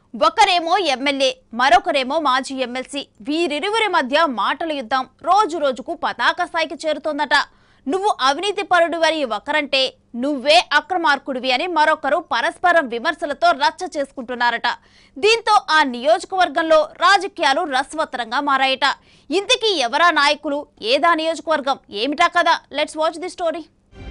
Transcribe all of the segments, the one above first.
ఒకరేమో ఎమ్మెల్యే మరొకరేమో మాజీ ఎమ్మెల్సీ వీరిరువురి మధ్య మాటల యుద్ధం రోజు రోజుకు పతాక స్థాయికి చేరుతోందట నువ్వు అవినీతి పరుడు అని ఒకరంటే నువ్వే అక్రమార్కుడివి అని మరొకరు పరస్పరం విమర్శలతో రచ్చ చేసుకుంటున్నారట దీంతో ఆ నియోజకవర్గంలో రాజకీయాలు రసవత్తరంగా మారాయట ఇంతకీ ఎవరా నాయకులు ఏదా నియోజకవర్గం ఏమిటా కదా లెట్స్ వాచ్ ది స్టోరీ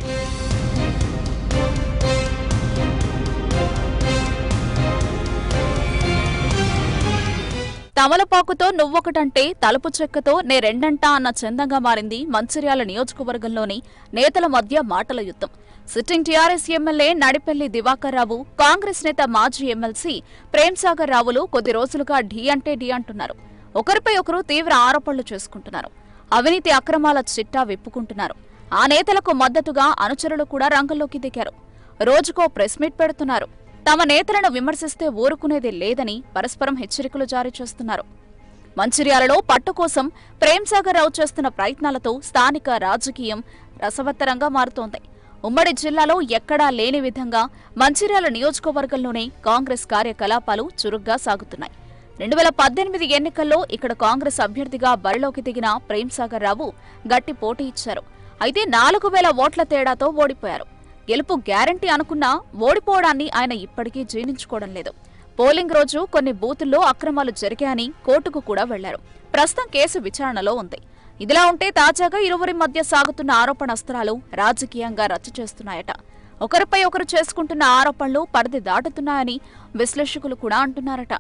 తమలపాకుతో నువ్వొకటంటే తలుపు చెక్కతో నే రెండంటా అన్న చందంగా మారింది మంచిర్యాల నియోజకవర్గంలోని నేతల మధ్య మాటల యుద్ధం sitting TRS MLA Nadipelli Diwakar Rao Congress నేత మాజీ ఎమ్మెల్సీ ప్రేమ్సాగర్ రావులు కొద్ది రోజులుగా ఢీ అంటే ఢీ అంటున్నారు ఒకరిపై ఒకరు తీవ్ర ఆరోపణలు చేసుకుంటున్నారు అవినీతి అక్రమాల చిట్టా విప్పుకుంటున్నారు ఆ నేతలకు మద్దతుగా అనుచరులు కూడా రంగంలోకి దిగారు రోజుకో ప్రెస్ మీట్ పెడుతున్నారు తమ నేతలను విమర్శిస్తే ఊరుకునేది లేదని పరస్పరం హెచ్చరికలు జారీ చేస్తున్నారు మంచిర్యాలలో పట్టు కోసం ప్రేమ్సాగర్ రావు చేస్తున్న ప్రయత్నాలతో స్థానిక రాజకీయం రసవత్తరంగా మారుతోంది ఉమ్మడి జిల్లాలో ఎక్కడా లేని విధంగా మంచిర్యాల నియోజకవర్గంలోనే కాంగ్రెస్ కార్యకలాపాలు చురుగ్గా సాగుతున్నాయి రెండు వేల పద్దెనిమిది ఎన్నికల్లో ఇక్కడ కాంగ్రెస్ అభ్యర్థిగా బరిలోకి దిగిన ప్రేమ్సాగర్ రావు గట్టి పోటీ ఇచ్చారు అయితే నాలుగు వేల ఓట్ల తేడాతో ఓడిపోయారు గెలుపు గ్యారంటీ అనుకున్నా ఓడిపోవడాన్ని ఆయన ఇప్పటికీ జీర్ణించుకోవడం లేదు పోలింగ్ రోజు కొన్ని బూతుల్లో అక్రమాలు జరిగాయని కోర్టుకు కూడా వెళ్లారు ప్రస్తుతం కేసు విచారణలో ఉంది ఇదిలా ఉంటే తాజాగా ఇరువురి మధ్య సాగుతున్న ఆరోపణాస్త్రాలు రాజకీయంగా రచ్చ చేస్తున్నాయట ఒకరిపై ఒకరు చేసుకుంటున్న ఆరోపణలు పరిధి దాటుతున్నాయని విశ్లేషకులు కూడా అంటున్నారట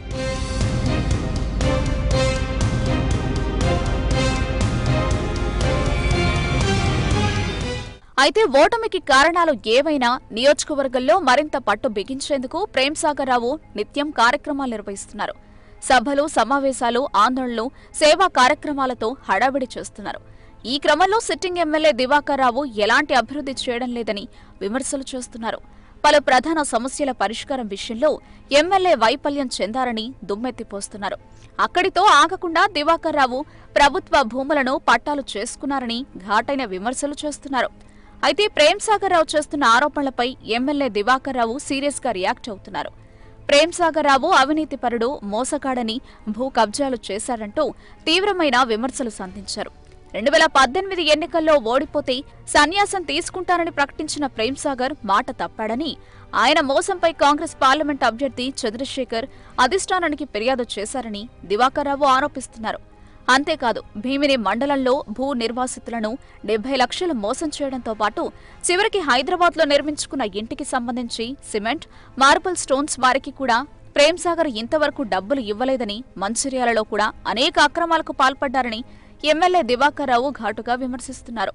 అయితే ఓటమికి కారణాలు ఏవైనా నియోజకవర్గంలో మరింత పట్టు బిగించేందుకు ప్రేమ్సాగర్ రావు నిత్యం కార్యక్రమాలు నిర్వహిస్తున్నారు సభలు సమావేశాలు ఆందోళనలు సేవా కార్యక్రమాలతో హడావిడి చేస్తున్నారు ఈ క్రమంలో సిట్టింగ్ ఎమ్మెల్యే దివాకర్ రావు ఎలాంటి అభివృద్ధి చేయడం లేదని విమర్శలు చేస్తున్నారు పలు ప్రధాన సమస్యల పరిష్కారం విషయంలో ఎమ్మెల్యే వైఫల్యం చెందారని దుమ్మెత్తిపోస్తున్నారు అక్కడితో ఆగకుండా దివాకర్ రావు ప్రభుత్వ భూములను పట్టాలు చేసుకున్నారని ఘాటైన విమర్శలు చేస్తున్నారు అయితే ప్రేమ్సాగర్ రావు చేస్తున్న ఆరోపణలపై ఎమ్మెల్యే దివాకర్ రావు సీరియస్ గా రియాక్ట్ అవుతున్నారు ప్రేమ్సాగర్ రావు అవినీతిపరుడు మోసగాడని భూ కబ్జాలు చేశారంటూ తీవ్రమైన విమర్శలు సంధించారు రెండు వేల పద్దెనిమిది ఎన్నికల్లో ఓడిపోతే సన్యాసం తీసుకుంటారని ప్రకటించిన ప్రేమ్సాగర్ మాట తప్పాడని ఆయన మోసంపై కాంగ్రెస్ పార్లమెంట్ అభ్యర్థి చంద్రశేఖర్ అధిష్టానానికి ఫిర్యాదు చేశారని దివాకర్ రావు ఆరోపిస్తున్నారు అంతేకాదు భీమిని మండలంలో భూ నిర్వాసితులను డెబ్బై లక్షలు మోసం చేయడంతో పాటు చివరికి హైదరాబాద్లో నిర్మించుకున్న ఇంటికి సంబంధించి సిమెంట్ మార్బుల్ స్టోన్స్ వారికి కూడా ప్రేమ్సాగర్ ఇంతవరకు డబ్బులు ఇవ్వలేదని మంచిర్యాలలో కూడా అనేక అక్రమాలకు పాల్పడ్డారని ఎమ్మెల్యే దివాకర్ రావు ఘాటుగా విమర్శిస్తున్నారు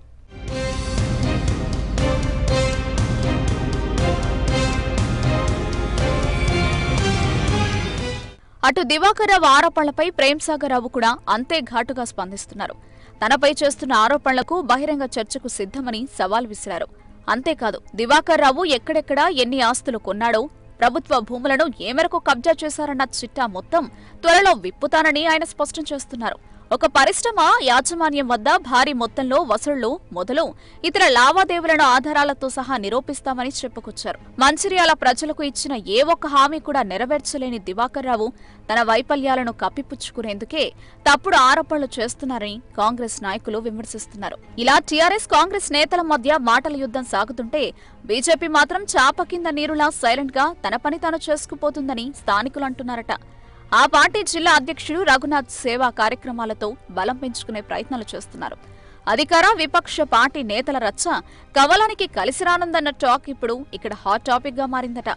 అటు దివాకర్ రావు ఆరోపణలపై ప్రేమ్సాగర్ రావు కూడా అంతే ఘాటుగా స్పందిస్తున్నారు తనపై చేస్తున్న ఆరోపణలకు బహిరంగ చర్చకు సిద్ధమని సవాల్ విసిరారు అంతేకాదు దివాకర్ రావు ఎక్కడెక్కడ ఎన్ని ఆస్తులు కొన్నాడో ప్రభుత్వ భూములను ఏ మేరకు కబ్జా చేశారన్న చిట్టా మొత్తం త్వరలో విప్పుతానని ఆయన స్పష్టం చేస్తున్నారు ఒక పరిశ్రమ యాజమాన్యం వద్ద భారీ మొత్తంలో వసూళ్లు మొదలు ఇతర లావాదేవీలను ఆధారాలతో సహా నిరూపిస్తామని చెప్పుకొచ్చారు మంచిర్యాల ప్రజలకు ఇచ్చిన ఏ ఒక్క హామీ కూడా నెరవేర్చలేని దివాకర్ రావు తన వైఫల్యాలను కప్పిపుచ్చుకునేందుకే తప్పుడు ఆరోపణలు చేస్తున్నారని కాంగ్రెస్ నాయకులు విమర్శిస్తున్నారు ఇలా టీఆర్ఎస్ కాంగ్రెస్ నేతల మధ్య మాటల యుద్ధం సాగుతుంటే బీజేపీ మాత్రం చాప కింద నీరులా సైలెంట్ గా తన పని తాను చేసుకుపోతుందని స్థానికులు అంటున్నారట ఆ పార్టీ జిల్లా అధ్యక్షుడు రఘునాథ్ సేవా కార్యక్రమాలతో బలం పెంచుకునే ప్రయత్నాలు చేస్తున్నారు అధికార విపక్ష పార్టీ నేతల రచ్చ కవలానికి కలిసి రానుందన్న టాక్ ఇప్పుడు ఇక్కడ హాట్ టాపిక్ గా మారిందట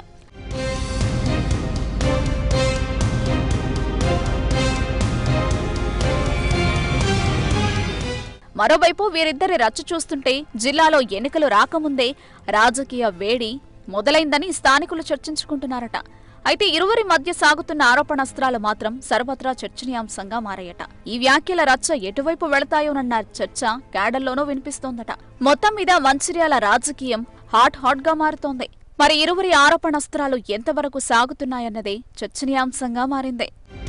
మరోవైపు వీరిద్దరి రచ్చ చూస్తుంటే జిల్లాలో ఎన్నికలు రాకముందే రాజకీయ వేడి మొదలైందని స్థానికులు చర్చించుకుంటున్నారట అయితే ఇరువురి మధ్య సాగుతున్న ఆరోపణాస్త్రాలు మాత్రం సర్వత్రా చర్చనీయాంశంగా మారాయట ఈ వ్యాఖ్యల రచ్చ ఎటువైపు వెళతాయోనన్న చర్చ క్యాడర్లోనూ వినిపిస్తోందట మొత్తం మీద మంచిర్యాల రాజకీయం హాట్ హాట్ గా మారుతోంది మరి ఇరువురి ఆరోపణాస్త్రాలు ఎంతవరకు సాగుతున్నాయన్నదే చర్చనీయాంశంగా మారింది